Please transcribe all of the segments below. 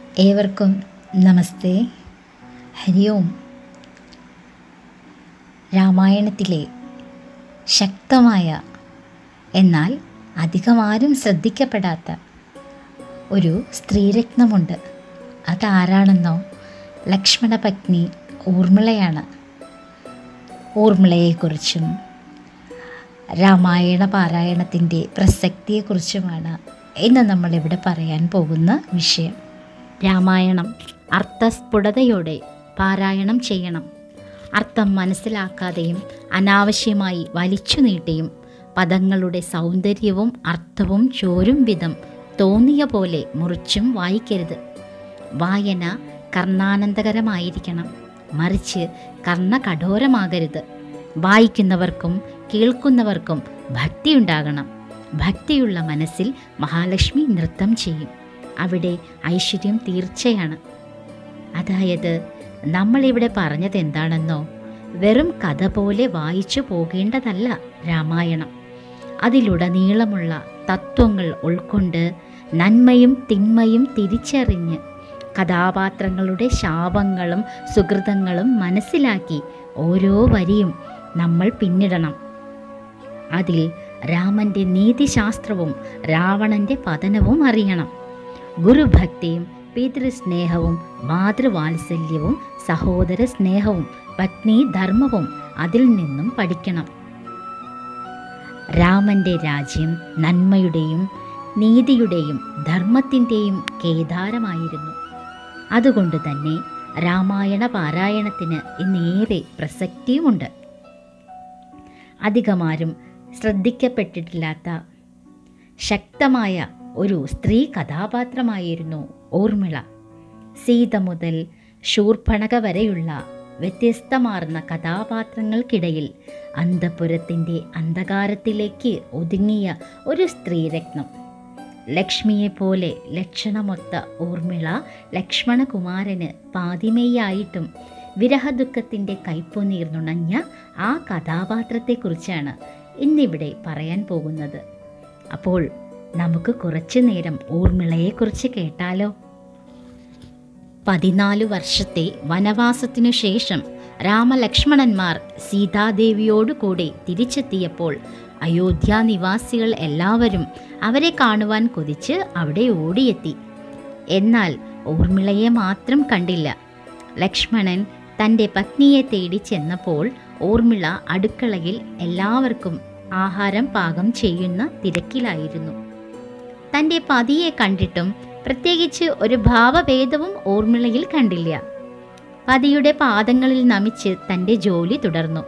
ഏവർക്കും നമസ്തേ ഹരി ഓം രാമായണത്തിലെ ശക്തമായ എന്നാൽ അധികമാരും ശ്രദ്ധിക്കപ്പെടാത്ത ഒരു സ്ത്രീരത്നമുണ്ട് അതാരാണെന്നോ ലക്ഷ്മണ പത്നി ഊർമിളയാണ് ഊർമിളയെക്കുറിച്ചും രാമായണ പാരായണത്തിൻ്റെ പ്രസക്തിയെക്കുറിച്ചുമാണ് ഇന്ന് നമ്മളിവിടെ പറയാൻ പോകുന്ന വിഷയം രാമായണം അർത്ഥസ്ഫുടതയോടെ പാരായണം ചെയ്യണം അർത്ഥം മനസ്സിലാക്കാതെയും അനാവശ്യമായി വലിച്ചു നീട്ടിയും പദങ്ങളുടെ സൗന്ദര്യവും അർത്ഥവും ചോരും വിധം തോന്നിയ പോലെ മുറിച്ചും വായിക്കരുത് വായന കർണാനന്ദകരമായിരിക്കണം മറിച്ച് കർണകഠോരമാകരുത് വായിക്കുന്നവർക്കും കേൾക്കുന്നവർക്കും ഭക്തിയുണ്ടാകണം ഭക്തിയുള്ള മനസ്സിൽ മഹാലക്ഷ്മി നൃത്തം ചെയ്യും അവിടെ ഐശ്വര്യം തീർച്ചയാണ് അതായത് നമ്മളിവിടെ പറഞ്ഞത് എന്താണെന്നോ വെറും കഥ പോലെ വായിച്ചു പോകേണ്ടതല്ല രാമായണം അതിലുടനീളമുള്ള തത്വങ്ങൾ ഉൾക്കൊണ്ട് നന്മയും തിന്മയും തിരിച്ചറിഞ്ഞ് കഥാപാത്രങ്ങളുടെ ശാപങ്ങളും സുഹൃതങ്ങളും മനസ്സിലാക്കി ഓരോ വരിയും നമ്മൾ പിന്നിടണം അതിൽ രാമൻ്റെ നീതിശാസ്ത്രവും രാവണൻ്റെ പതനവും അറിയണം ഗുരുഭക്തിയും പിതൃസ്നേഹവും മാതൃവാത്സല്യവും സഹോദര സ്നേഹവും പത്നി ധർമ്മവും അതിൽ നിന്നും പഠിക്കണം രാമൻ്റെ രാജ്യം നന്മയുടെയും നീതിയുടെയും ധർമ്മത്തിൻ്റെയും കേദാരമായിരുന്നു അതുകൊണ്ട് തന്നെ രാമായണ പാരായണത്തിന് ഇന്നേറെ പ്രസക്തിയുമുണ്ട് അധികമാരും ശ്രദ്ധിക്കപ്പെട്ടിട്ടില്ലാത്ത ശക്തമായ ഒരു സ്ത്രീ കഥാപാത്രമായിരുന്നു ഊർമിള സീത മുതൽ ശൂർഭണക വരെയുള്ള വ്യത്യസ്തമാർന്ന കഥാപാത്രങ്ങൾക്കിടയിൽ അന്തപുരത്തിൻ്റെ അന്ധകാരത്തിലേക്ക് ഒതുങ്ങിയ ഒരു സ്ത്രീരത്നം ലക്ഷ്മിയെപ്പോലെ ലക്ഷണമൊത്ത ഊർമിള ലക്ഷ്മണകുമാരന് പാതിമേയായിട്ടും വിരഹദുഃഖത്തിൻ്റെ കയ്പുനീർ നുണഞ്ഞ ആ കഥാപാത്രത്തെക്കുറിച്ചാണ് ഇന്നിവിടെ പറയാൻ പോകുന്നത് അപ്പോൾ നമുക്ക് കുറച്ചു നേരം ഊർമിളയെക്കുറിച്ച് കേട്ടാലോ പതിനാലു വർഷത്തെ വനവാസത്തിനു ശേഷം രാമലക്ഷ്മണന്മാർ സീതാദേവിയോടുകൂടെ തിരിച്ചെത്തിയപ്പോൾ അയോധ്യ നിവാസികൾ എല്ലാവരും അവരെ കാണുവാൻ കൊതിച്ച് അവിടെ ഓടിയെത്തി എന്നാൽ ഊർമിളയെ മാത്രം കണ്ടില്ല ലക്ഷ്മണൻ തൻ്റെ പത്നിയെ തേടി ചെന്നപ്പോൾ ഊർമിള അടുക്കളയിൽ എല്ലാവർക്കും ആഹാരം പാകം ചെയ്യുന്ന തിരക്കിലായിരുന്നു തൻ്റെ പതിയെ കണ്ടിട്ടും പ്രത്യേകിച്ച് ഒരു ഭാവഭേദവും ഊർമിളയിൽ കണ്ടില്ല പതിയുടെ പാദങ്ങളിൽ നമിച്ച് തൻ്റെ ജോലി തുടർന്നു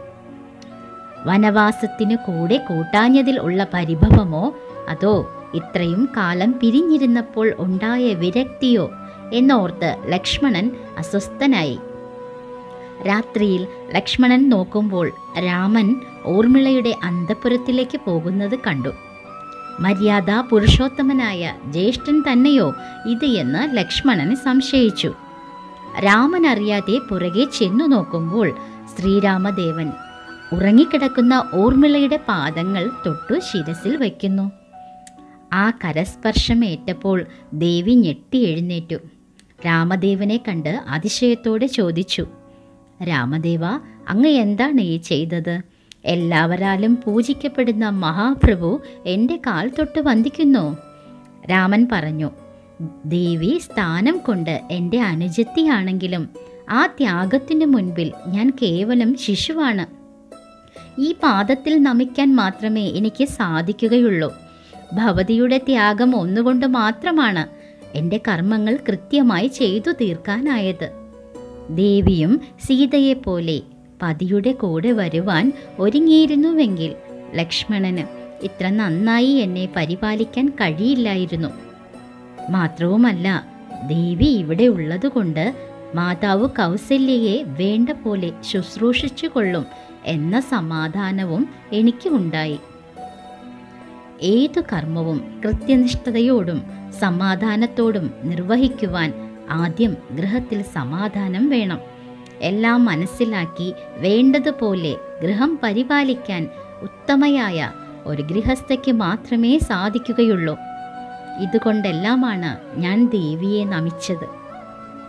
വനവാസത്തിനു കൂടെ കൂട്ടാഞ്ഞതിൽ ഉള്ള പരിഭവമോ അതോ ഇത്രയും കാലം പിരിഞ്ഞിരുന്നപ്പോൾ ഉണ്ടായ വിരക്തിയോ എന്നോർത്ത് ലക്ഷ്മണൻ അസ്വസ്ഥനായി രാത്രിയിൽ ലക്ഷ്മണൻ നോക്കുമ്പോൾ രാമൻ ഊർമിളയുടെ അന്തപുരത്തിലേക്ക് പോകുന്നത് കണ്ടു മര്യാദ പുരുഷോത്തമനായ ജ്യേഷ്ഠൻ തന്നെയോ ഇത് എന്ന് ലക്ഷ്മണൻ സംശയിച്ചു രാമൻ അറിയാതെ പുറകെ ചെന്നു നോക്കുമ്പോൾ ശ്രീരാമദേവൻ ഉറങ്ങിക്കിടക്കുന്ന ഊർമിളയുടെ പാദങ്ങൾ തൊട്ടു ശിരസിൽ വയ്ക്കുന്നു ആ കരസ്പർശമേറ്റപ്പോൾ ദേവി ഞെട്ടി എഴുന്നേറ്റു രാമദേവനെ കണ്ട് അതിശയത്തോടെ ചോദിച്ചു രാമദേവ അങ്ങ് എന്താണ് ഈ ചെയ്തത് എല്ലാവരാലും പൂജിക്കപ്പെടുന്ന മഹാപ്രഭു എൻ്റെ കാൽ തൊട്ട് വന്ദിക്കുന്നു രാമൻ പറഞ്ഞു ദേവി സ്ഥാനം കൊണ്ട് എൻ്റെ അനുജത്തിയാണെങ്കിലും ആ ത്യാഗത്തിനു മുൻപിൽ ഞാൻ കേവലം ശിശുവാണ് ഈ പാദത്തിൽ നമിക്കാൻ മാത്രമേ എനിക്ക് സാധിക്കുകയുള്ളൂ ഭവതിയുടെ ത്യാഗം ഒന്നുകൊണ്ട് മാത്രമാണ് എൻ്റെ കർമ്മങ്ങൾ കൃത്യമായി ചെയ്തു തീർക്കാനായത് ദേവിയും സീതയെപ്പോലെ പതിയുടെ കൂടെ വരുവാൻ ഒരുങ്ങിയിരുന്നുവെങ്കിൽ ലക്ഷ്മണന് ഇത്ര നന്നായി എന്നെ പരിപാലിക്കാൻ കഴിയില്ലായിരുന്നു മാത്രവുമല്ല ദേവി ഇവിടെ ഉള്ളതുകൊണ്ട് മാതാവ് കൗസല്യയെ വേണ്ട പോലെ ശുശ്രൂഷിച്ചു കൊള്ളും എന്ന സമാധാനവും എനിക്ക് ഉണ്ടായി ഏതു കർമ്മവും കൃത്യനിഷ്ഠതയോടും സമാധാനത്തോടും നിർവഹിക്കുവാൻ ആദ്യം ഗൃഹത്തിൽ സമാധാനം വേണം എല്ലാം മനസ്സിലാക്കി വേണ്ടതുപോലെ ഗൃഹം പരിപാലിക്കാൻ ഉത്തമയായ ഒരു ഗൃഹസ്ഥയ്ക്ക് മാത്രമേ സാധിക്കുകയുള്ളൂ ഇതുകൊണ്ടെല്ലാമാണ് ഞാൻ ദേവിയെ നമിച്ചത്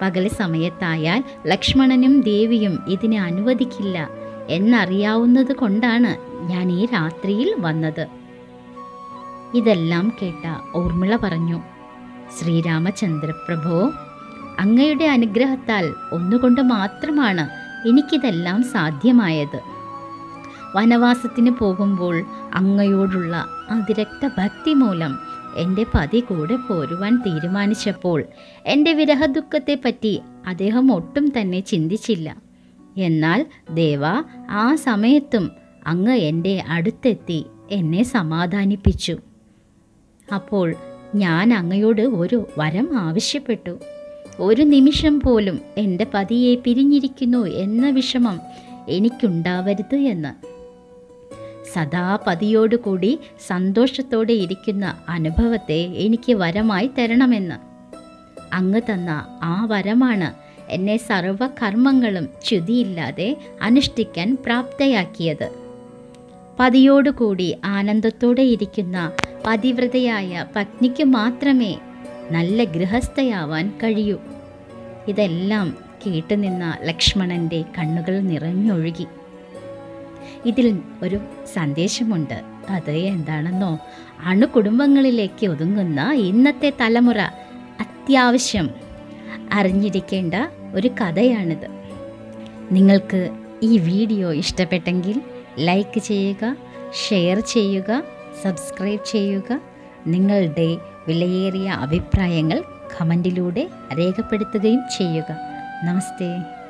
പകൽ സമയത്തായാൽ ലക്ഷ്മണനും ദേവിയും ഇതിനെ അനുവദിക്കില്ല എന്നറിയാവുന്നത് കൊണ്ടാണ് ഞാൻ ഈ രാത്രിയിൽ വന്നത് ഇതെല്ലാം കേട്ട ഊർമിള പറഞ്ഞു ശ്രീരാമചന്ദ്രപ്രഭോ അങ്ങയുടെ അനുഗ്രഹത്താൽ ഒന്നുകൊണ്ട് മാത്രമാണ് എനിക്കിതെല്ലാം സാധ്യമായത് വനവാസത്തിന് പോകുമ്പോൾ അങ്ങയോടുള്ള അതിരക്ത ഭക്തി മൂലം എൻ്റെ പതി കൂടെ പോരുവാൻ തീരുമാനിച്ചപ്പോൾ എൻ്റെ വിരഹദുഃഖത്തെപ്പറ്റി അദ്ദേഹം ഒട്ടും തന്നെ ചിന്തിച്ചില്ല എന്നാൽ ദേവ ആ സമയത്തും അങ്ങ് എൻ്റെ അടുത്തെത്തി എന്നെ സമാധാനിപ്പിച്ചു അപ്പോൾ ഞാൻ അങ്ങയോട് ഒരു വരം ആവശ്യപ്പെട്ടു ഒരു നിമിഷം പോലും എൻ്റെ പതിയെ പിരിഞ്ഞിരിക്കുന്നു എന്ന വിഷമം എനിക്കുണ്ടാവരുത് എന്ന് സദാ പതിയോടുകൂടി സന്തോഷത്തോടെ ഇരിക്കുന്ന അനുഭവത്തെ എനിക്ക് വരമായി തരണമെന്ന് അങ്ങ് തന്ന ആ വരമാണ് എന്നെ സർവകർമ്മങ്ങളും ച്യുതിയില്ലാതെ അനുഷ്ഠിക്കാൻ പ്രാപ്തയാക്കിയത് പതിയോടുകൂടി ആനന്ദത്തോടെ ഇരിക്കുന്ന പതിവ്രതയായ പത്നിക്ക് മാത്രമേ നല്ല ഗൃഹസ്ഥയാവാൻ കഴിയൂ ഇതെല്ലാം കേട്ടുനിന്ന ലക്ഷ്മണൻ്റെ കണ്ണുകൾ നിറഞ്ഞൊഴുകി ഇതിൽ ഒരു സന്ദേശമുണ്ട് അത് എന്താണെന്നോ അണുകുടുംബങ്ങളിലേക്ക് ഒതുങ്ങുന്ന ഇന്നത്തെ തലമുറ അത്യാവശ്യം അറിഞ്ഞിരിക്കേണ്ട ഒരു കഥയാണിത് നിങ്ങൾക്ക് ഈ വീഡിയോ ഇഷ്ടപ്പെട്ടെങ്കിൽ ലൈക്ക് ചെയ്യുക ഷെയർ ചെയ്യുക സബ്സ്ക്രൈബ് ചെയ്യുക നിങ്ങളുടെ വിലയേറിയ അഭിപ്രായങ്ങൾ കമൻറ്റിലൂടെ രേഖപ്പെടുത്തുകയും ചെയ്യുക നമസ്തേ